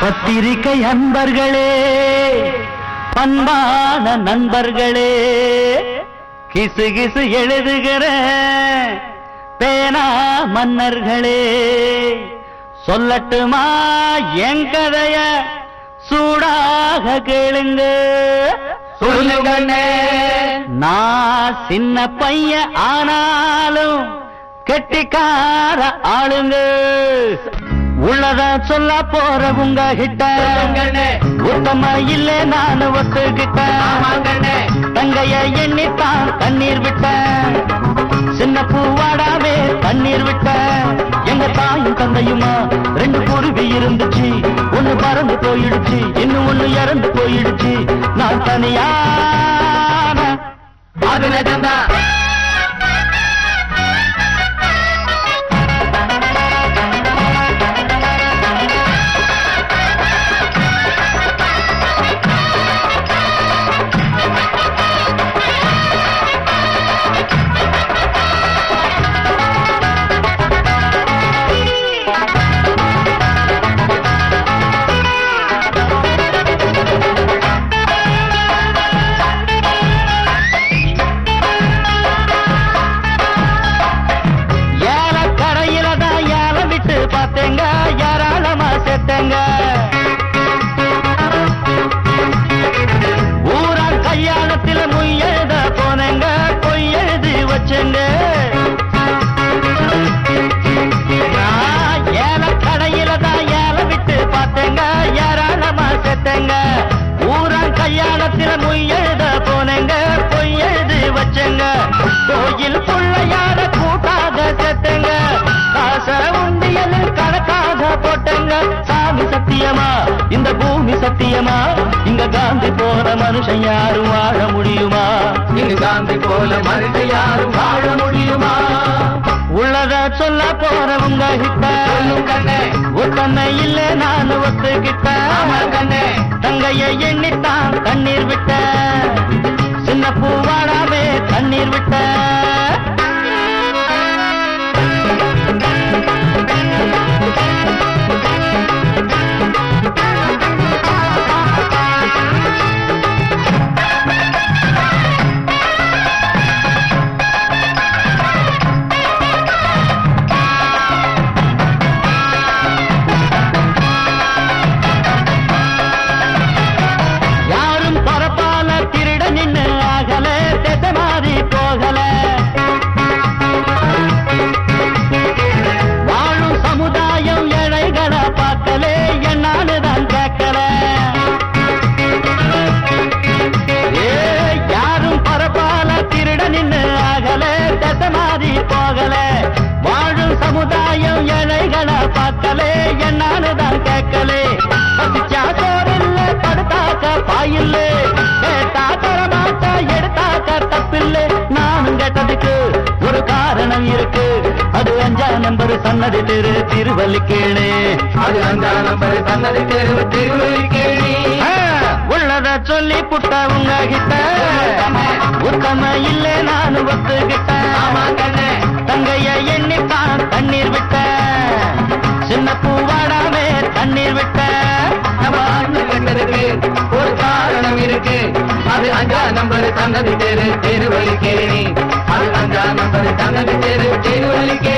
பத்திரிகை அன்பர்களே பண்பான நண்பர்களே கிசு கிசு எழுதுகிற பேனா மன்னர்களே சொல்லட்டுமா என் கதைய சூடாக கேளுங்க சொல்லுங்கண்ணே நான் சின்ன பையன் ஆனாலும் கெட்டிக்கார ஆளுங்க உள்ளத சொல்ல போற உங்க கிட்ட சொல்லுங்கண்ணே உத்தம இல்ல நான் ஒத்துக்கிட்டேன் ஆமாங்கண்ணே தங்கைய எண்ணித்தான் தண்ணீர் விட்டேன் சின்ன பூவாடாவே தண்ணீர் விட்டேன் எங்க தாயும் தந்தையுமா ரெண்டு குருவி இருந்துச்சு ஒண்ணு பறந்து போயிடுச்சு இன்னும் ஒண்ணு இறந்து போயிடுச்சு நான் தனியான அது நிஜம்தான் ஏல கரையில தான் ஏல விட்டு பார்த்தேங்க ஏராளமா செத்தேங்க ஊரா கல்யாணத்துல முய்யெழுத போனேங்க பொய் எழுதி வச்சேங்க நான் ஏல கடையில தான் ஏல விட்டு பார்த்தேங்க ஏராளமா செத்தேங்க ஊரா கல்யாணத்துல முய்யெழுத போனேங்க பொய் எழுதி வச்சேங்க கோயில் பிள்ளையார கூட்டாக செத்தேங்க காச உண்டியல் கணக்காக போட்டேங்க சாமி சத்தியமா இந்த பூமி சத்தியமா இங்க காந்தி போற மனுஷன் யாரும் வாழ முடியுமா இங்கு காந்தி போல மனுஷன் யாரும் வாழ முடியுமா உள்ளத சொல்ல போறவங்க கிட்ட சொல்லுங்கண்ணே ஒத்தனை இல்ல நான் ஒத்துக்கிட்டேன் ஆமாங்கண்ணே தங்கைய எண்ணித்தான் தண்ணீர் விட்ட சின்ன பூவாடாவே தண்ணீர் விட்ட யாரும் பரப்பால திருட நின்னு ஆகல திசை மாறி போகல வாழும் சமுதாயம் ஏழைகளை பார்க்கலே என்னான்னு தான் கேட்கல ஏ, யாரும் பரப்பால திருட நின்னு ஆகல திசை மாறி போகல வாழும் சமுதாயம் ஏழைகளை பார்க்கலே என்னான்னு தான் கேட்கலே பசிச்சா சோறில்ல படுத்தாக்க பாயில்ல கேட்டா தரமாட்டா எடுத்தாக்க தப்பில்லை நானும் கேட்டதுக்கு ஒரு காரணம் இருக்கு அது அஞ்சா நம்பர் சன்னதி திரு திருவல்லிக்கேணே அது அஞ்சா நம்பர் சன்னதி தெருவு திருவள்ளிக்கேணி ஆ, உள்ளத சொல்லி புட்ட உங்க கிட்ட உத்தம இல்ல நான் ஒத்துக்கிட்டேன் ஆமாங்கண்ணே தங்கைய எண்ணித்தான் தண்ணீர் விட்ட சின்ன பூவாடாமே தண்ணீர் விட்ட நம்ம ஆண்டு கண்டதுக்கு ஒரு காரணம் இருக்கு அது அஞ்சா நம்பர் சன்னதி தெரு திருவள்ளிக்கேணி அது அஞ்சா நம்பர் சன்னதி தெரு திருவள்ளிக்கேணி